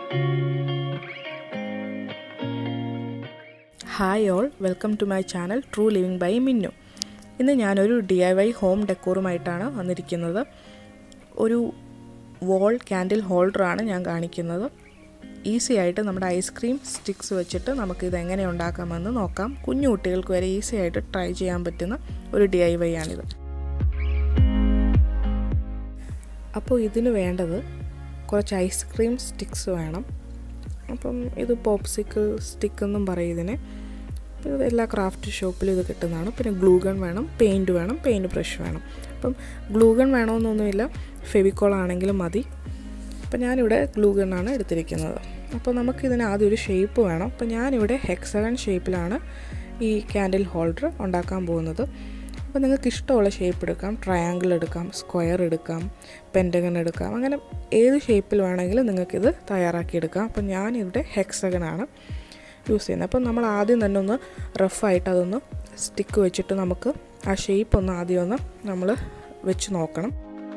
hi all welcome to my channel true living by Minnu ഇന്ന് ഞാനൊരു D I Y home ഡെക്കോറുമായിട്ടാണ് വന്നിരിക്കുന്നത് ഒരു വോൾ ക്യാൻഡിൽ ഹോൾഡറാണ് ഞാൻ കാണിക്കുന്നത് ഈസി ആയിട്ട് നമ്മുടെ ഐസ്ക്രീം സ്റ്റിക്സ് വെച്ചിട്ട് നമുക്കിത് എങ്ങനെ ഉണ്ടാക്കാമെന്ന് നോക്കാം കുഞ്ഞു കുട്ടികൾക്ക് വരെ ഈസി ആയിട്ട് ട്രൈ ചെയ്യാൻ പറ്റുന്ന ഒരു ഡി ഐ വൈ ആണിത് അപ്പോൾ ഇതിന് വേണ്ടത് കുറച്ച് ഐസ്ക്രീം സ്റ്റിക്സ് വേണം അപ്പം ഇത് പോപ്സിക്കിൾ സ്റ്റിക്ക് എന്നും പറയും ഇതിനെ ഇത് എല്ലാ ക്രാഫ്റ്റ് ഷോപ്പിലും ഇത് കിട്ടുന്നതാണ് പിന്നെ ഗ്ലൂഗൺ വേണം പെയിൻറ്റ് വേണം പെയിൻറ്റ് ബ്രഷ് വേണം അപ്പം ഗ്ലൂഗൺ വേണമെന്നൊന്നുമില്ല ഫെവിക്കോൾ ആണെങ്കിലും മതി അപ്പം ഞാനിവിടെ ഗ്ലൂഗണ്ണാണ് എടുത്തിരിക്കുന്നത് അപ്പോൾ നമുക്കിതിന് ആദ്യം ഒരു ഷേപ്പ് വേണം അപ്പോൾ ഞാനിവിടെ ഹെക്സഗൺ ഷേപ്പിലാണ് ഈ ക്യാൻഡിൽ ഹോൾഡർ ഉണ്ടാക്കാൻ പോകുന്നത് അപ്പോൾ നിങ്ങൾക്ക് ഇഷ്ടമുള്ള ഷേപ്പ് എടുക്കാം ട്രയാങ്കിൾ എടുക്കാം സ്ക്വയർ എടുക്കാം പെൻറ്റഗൺ എടുക്കാം അങ്ങനെ ഏത് ഷേപ്പിൽ വേണമെങ്കിലും നിങ്ങൾക്കിത് തയ്യാറാക്കിയെടുക്കാം അപ്പോൾ ഞാനിവിടെ ഹെക്സഗണാണ് യൂസ് ചെയ്യുന്നത് അപ്പം നമ്മൾ ആദ്യം തന്നെ ഒന്ന് റഫായിട്ട് അതൊന്ന് സ്റ്റിക്ക് വെച്ചിട്ട് നമുക്ക് ആ ഷേപ്പ് ഒന്ന് ആദ്യം ഒന്ന് നമ്മൾ വെച്ച് നോക്കണം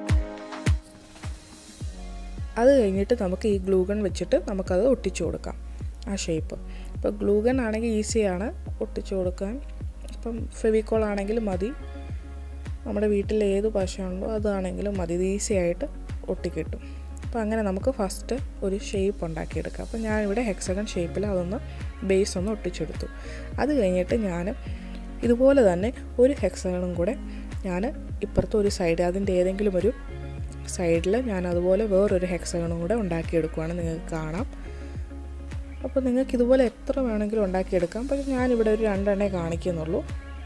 അത് കഴിഞ്ഞിട്ട് നമുക്ക് ഈ ഗ്ലൂഗൺ വെച്ചിട്ട് നമുക്കത് ഒട്ടിച്ചു കൊടുക്കാം ആ ഷേപ്പ് ഇപ്പോൾ ഗ്ലൂഗൺ ആണെങ്കിൽ ഈസിയാണ് ഒട്ടിച്ചു കൊടുക്കാൻ ഇപ്പം ഫെവിക്കോൾ ആണെങ്കിലും മതി നമ്മുടെ വീട്ടിൽ ഏത് പശയുണ്ടോ അതാണെങ്കിലും മതി ഇത് ഈസി ആയിട്ട് ഒട്ടിക്കിട്ടും അപ്പോൾ അങ്ങനെ നമുക്ക് ഫസ്റ്റ് ഒരു ഷേപ്പ് ഉണ്ടാക്കിയെടുക്കാം അപ്പോൾ ഞാനിവിടെ ഹെക്സഗൺ ഷേപ്പിൽ അതൊന്ന് ബേസ് ഒന്ന് ഒട്ടിച്ചെടുത്തു അത് കഴിഞ്ഞിട്ട് ഞാൻ ഇതുപോലെ തന്നെ ഒരു ഹെക്സഗണും കൂടെ ഞാൻ ഇപ്പുറത്തെ ഒരു സൈഡ് അതിൻ്റെ ഏതെങ്കിലും ഒരു സൈഡിൽ ഞാൻ അതുപോലെ വേറൊരു ഹെക്സഗണും കൂടെ ഉണ്ടാക്കിയെടുക്കുവാണ് നിങ്ങൾക്ക് കാണാം അപ്പോൾ നിങ്ങൾക്ക് ഇതുപോലെ എത്ര വേണമെങ്കിലും ഉണ്ടാക്കിയെടുക്കാം പക്ഷേ ഞാനിവിടെ ഒരു രണ്ടെണ്ണേ കാണിക്കുന്നുള്ളൂ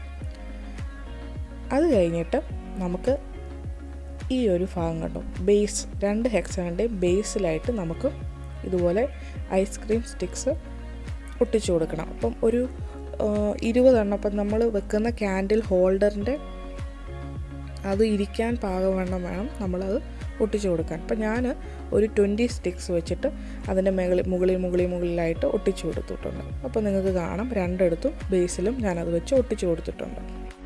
അത് കഴിഞ്ഞിട്ട് നമുക്ക് ഈ ഒരു ഭാഗം കണ്ടു ബേസ് രണ്ട് ഹെക്സഗണിൻ്റെയും ബേസിലായിട്ട് നമുക്ക് ഇതുപോലെ ഐസ്ക്രീം സ്റ്റിക്സ് ഒട്ടിച്ചു കൊടുക്കണം അപ്പം ഒരു ഇരുപതെണ്ണം അപ്പം നമ്മൾ വെക്കുന്ന ക്യാൻഡിൽ ഹോൾഡറിൻ്റെ അത് ഇരിക്കാൻ പാകവണ്ണം വേണം നമ്മളത് ഒട്ടിച്ചു കൊടുക്കാൻ അപ്പം ഞാൻ ഒരു ട്വൻറ്റി സ്റ്റിക്സ് വെച്ചിട്ട് അതിൻ്റെ മുകളിൽ മുകളിൽ മുകളിൽ മുകളിലായിട്ട് ഒട്ടിച്ചു കൊടുത്തിട്ടുണ്ട് അപ്പോൾ നിങ്ങൾക്ക് കാണാം രണ്ടിടത്തും ബേസിലും ഞാനത് വെച്ച് ഒട്ടിച്ചു കൊടുത്തിട്ടുണ്ട്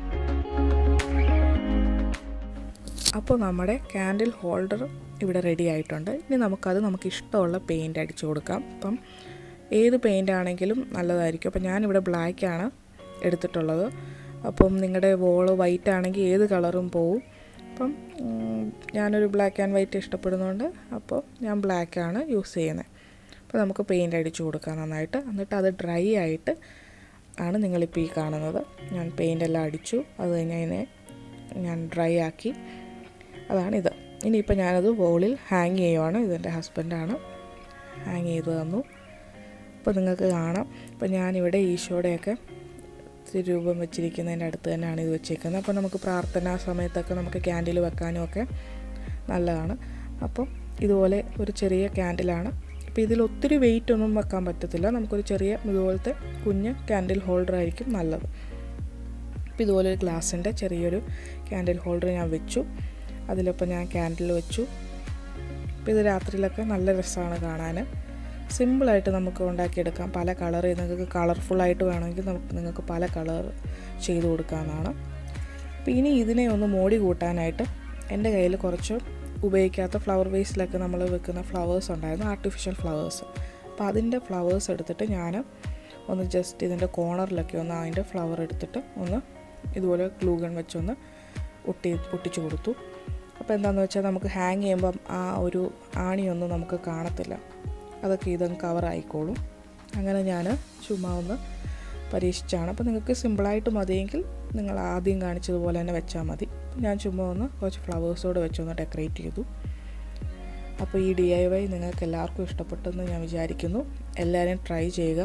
അപ്പോൾ നമ്മുടെ ക്യാൻഡിൽ ഹോൾഡർ ഇവിടെ റെഡി ആയിട്ടുണ്ട് ഇനി നമുക്കത് നമുക്ക് ഇഷ്ടമുള്ള പെയിൻ്റ് അടിച്ചു കൊടുക്കാം അപ്പം ഏത് പെയിൻ്റ് ആണെങ്കിലും നല്ലതായിരിക്കും അപ്പം ഞാനിവിടെ ബ്ലാക്കാണ് എടുത്തിട്ടുള്ളത് അപ്പം നിങ്ങളുടെ വോള് വൈറ്റ് ആണെങ്കിൽ ഏത് കളറും പോവും അപ്പം ഞാനൊരു ബ്ലാക്ക് ആൻഡ് വൈറ്റ് ഇഷ്ടപ്പെടുന്നതുകൊണ്ട് അപ്പോൾ ഞാൻ ബ്ലാക്കാണ് യൂസ് ചെയ്യുന്നത് അപ്പോൾ നമുക്ക് പെയിൻ്റ് അടിച്ചു കൊടുക്കാം നന്നായിട്ട് എന്നിട്ട് അത് ഡ്രൈ ആയിട്ട് ആണ് നിങ്ങളിപ്പോൾ ഈ കാണുന്നത് ഞാൻ പെയിൻ്റ് എല്ലാം അടിച്ചു അത് കഴിഞ്ഞ് അതിനെ ഞാൻ ഡ്രൈ ആക്കി അതാണിത് ഇനിയിപ്പോൾ ഞാനത് വോളിൽ ഹാങ് ചെയ്യുവാണ് ഇതെൻ്റെ ഹസ്ബൻഡാണ് ഹാങ് ചെയ്ത് തന്നു അപ്പോൾ നിങ്ങൾക്ക് കാണാം അപ്പോൾ ഞാനിവിടെ ഈശോയുടെയൊക്കെ രൂപം വെച്ചിരിക്കുന്നതിൻ്റെ അടുത്ത് തന്നെയാണ് ഇത് വെച്ചേക്കുന്നത് അപ്പോൾ നമുക്ക് പ്രാർത്ഥനാ സമയത്തൊക്കെ നമുക്ക് ക്യാൻഡിൽ വെക്കാനും ഒക്കെ നല്ലതാണ് അപ്പം ഇതുപോലെ ഒരു ചെറിയ ക്യാൻഡിലാണ് ഇപ്പോൾ ഇതിൽ ഒത്തിരി വെയിറ്റ് ഒന്നും വെക്കാൻ പറ്റത്തില്ല നമുക്കൊരു ചെറിയ ഇതുപോലത്തെ കുഞ്ഞ് ക്യാൻഡിൽ ഹോൾഡർ ആയിരിക്കും നല്ലത് അപ്പോൾ ഇതുപോലെ ഒരു ഗ്ലാസിൻ്റെ ചെറിയൊരു ക്യാൻഡിൽ ഹോൾഡർ ഞാൻ വെച്ചു അതിലിപ്പോൾ ഞാൻ ക്യാൻഡിൽ വെച്ചു അപ്പോൾ ഇത് രാത്രിയിലൊക്കെ നല്ല രസമാണ് കാണാൻ സിമ്പിളായിട്ട് നമുക്ക് ഉണ്ടാക്കിയെടുക്കാം പല കളർ നിങ്ങൾക്ക് കളർഫുള്ളായിട്ട് വേണമെങ്കിൽ നമുക്ക് നിങ്ങൾക്ക് പല കളർ ചെയ്ത് കൊടുക്കാവുന്നതാണ് അപ്പോൾ ഇനി ഇതിനെ ഒന്ന് മോടി കൂട്ടാനായിട്ട് എൻ്റെ കയ്യിൽ കുറച്ച് ഉപയോഗിക്കാത്ത ഫ്ലവർ വേസിലൊക്കെ നമ്മൾ വെക്കുന്ന ഫ്ലവേഴ്സ് ഉണ്ടായിരുന്നു ആർട്ടിഫിഷ്യൽ ഫ്ലവേഴ്സ് അപ്പോൾ അതിൻ്റെ ഫ്ലവേഴ്സ് എടുത്തിട്ട് ഞാൻ ഒന്ന് ജസ്റ്റ് ഇതിൻ്റെ കോർണറിലൊക്കെ ഒന്ന് അതിൻ്റെ ഫ്ലവർ എടുത്തിട്ട് ഒന്ന് ഇതുപോലെ ഗ്ലൂഗൺ വെച്ചൊന്ന് ഒട്ടി ഒട്ടിച്ചു കൊടുത്തു അപ്പോൾ എന്താണെന്ന് വെച്ചാൽ നമുക്ക് ഹാങ് ചെയ്യുമ്പം ആ ഒരു ആണിയൊന്നും നമുക്ക് കാണത്തില്ല അതൊക്കെ ഇതങ്ങ് കവർ ആയിക്കോളും അങ്ങനെ ഞാൻ ചുമ്മാ ഒന്ന് പരീക്ഷിച്ചാണ് അപ്പോൾ നിങ്ങൾക്ക് സിമ്പിളായിട്ട് മതിയെങ്കിൽ നിങ്ങൾ ആദ്യം കാണിച്ചതുപോലെ തന്നെ വെച്ചാൽ മതി ഞാൻ ചുമ്മാ ഒന്ന് കുറച്ച് ഫ്ലവേഴ്സോട് വെച്ചൊന്ന് ഡെക്കറേറ്റ് ചെയ്തു അപ്പോൾ ഈ ഡി ഐ വൈ നിങ്ങൾക്ക് എല്ലാവർക്കും ഇഷ്ടപ്പെട്ടെന്ന് ഞാൻ വിചാരിക്കുന്നു എല്ലാവരും ട്രൈ ചെയ്യുക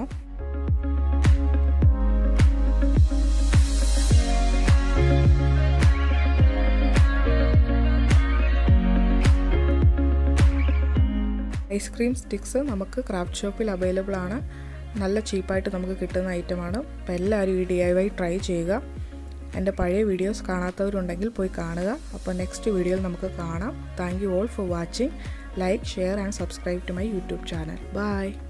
ഐസ്ക്രീം സ്റ്റിക്സ് നമുക്ക് ക്രാഫ്റ്റ് ഷോപ്പിൽ അവൈലബിൾ ആണ് നല്ല ചീപ്പായിട്ട് നമുക്ക് കിട്ടുന്ന ഐറ്റമാണ് അപ്പോൾ എല്ലാവരും ഈ ഡി ഐ വൈ ട്രൈ ചെയ്യുക എൻ്റെ പഴയ വീഡിയോസ് കാണാത്തവരുണ്ടെങ്കിൽ പോയി കാണുക അപ്പോൾ നെക്സ്റ്റ് വീഡിയോയിൽ നമുക്ക് കാണാം thank you all for watching like share and subscribe to my YouTube channel by